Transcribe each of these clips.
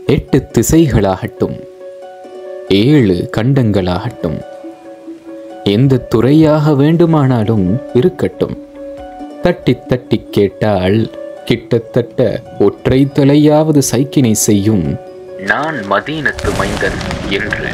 எட்டு திசைகளாகட்டும் ஏழு கண்டங்களாகட்டும் எந்த துறையாக வேண்டுமானாலும் இருக்கட்டும் தட்டி தட்டி கேட்டால் கிட்டத்தட்ட ஒற்றை தலையாவது சைக்கினை செய்யும் நான் மதீனத்து மைந்தன் என்று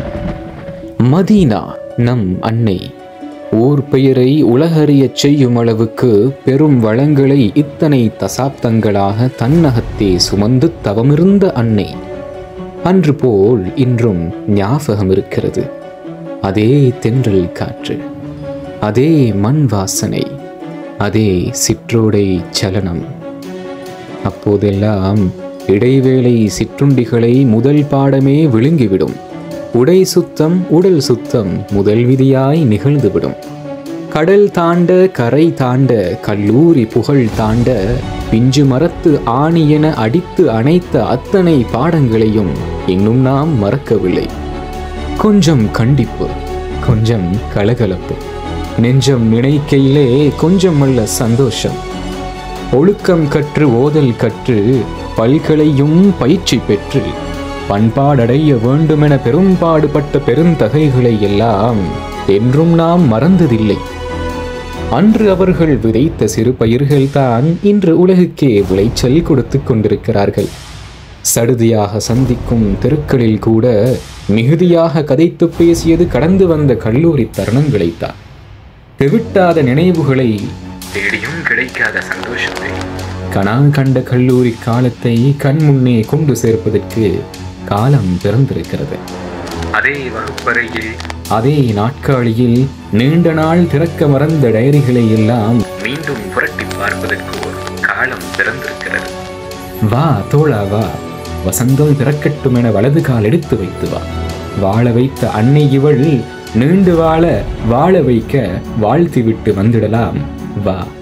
மதீனா நம் அன்னை ஓர் பெயரை உலகறியச் செய்யும் அளவுக்கு பெரும் வளங்களை இத்தனை தசாப்தங்களாக தன்னகத்தே சுமந்து தவமிருந்த அன்னை அன்று போல் இன்றும் ஞாபகம் இருக்கிறது அதே தென்றல் காற்று அதே மண் வாசனை அதே சிற்றோடை சலனம் அப்போதெல்லாம் இடைவேளை சிற்றுண்டிகளை முதல் பாடமே விழுங்கிவிடும் உடை சுத்தம் உடல் சுத்தம் முதல் விதியாய் நிகழ்ந்துவிடும் கடல் தாண்ட கரை தாண்ட கல்லூரி புகழ் தாண்ட பிஞ்சு மரத்து ஆணி என அடித்து அணைத்த அத்தனை பாடங்களையும் இன்னும் நாம் மறக்கவில்லை கொஞ்சம் கண்டிப்பு கொஞ்சம் கலகலப்பு நெஞ்சம் நினைக்கையிலே கொஞ்சம் அல்ல சந்தோஷம் ஒழுக்கம் கற்று ஓதல் கற்று பல்கலையும் பயிற்சி பெற்று பண்பாடடைய வேண்டுமென பெரும்பாடுபட்ட பெருந்தகைகளை எல்லாம் என்றும் நாம் மறந்ததில்லை அன்று அவர்கள் விதைத்த சிறு பயிர்கள்தான் இன்று உலகுக்கே விளைச்சல் கொடுத்து கொண்டிருக்கிறார்கள் சடுதியாக சந்திக்கும் தெருக்களில் கூட மிகுதியாக கதைத்து பேசியது கடந்து வந்த கல்லூரி தருணங்களைத்தான் தெவிட்டாத நினைவுகளை தேடியும் கிடைக்காத சந்தோஷத்தை கனா கண்ட கல்லூரி காலத்தை கண் முன்னே கொண்டு சேர்ப்பதற்கு காலம் பிறந்திருக்கிறது அதே வகுப்பறையில் அதே நாட்காலியில் நீண்ட நாள் திறக்க மறந்த டைரிகளை எல்லாம் மீண்டும் புரட்டி பார்ப்பதற்கு ஒரு காலம் பிறந்திருக்கிறது வா தோழா வா வசந்தம் பிறக்கட்டும் என வலது கால் எடுத்து வைத்து வா வாழ வைத்த அன்னை இவள் நீண்டு வாழ வாழ வைக்க வாழ்த்தி விட்டு வந்துடலாம் வா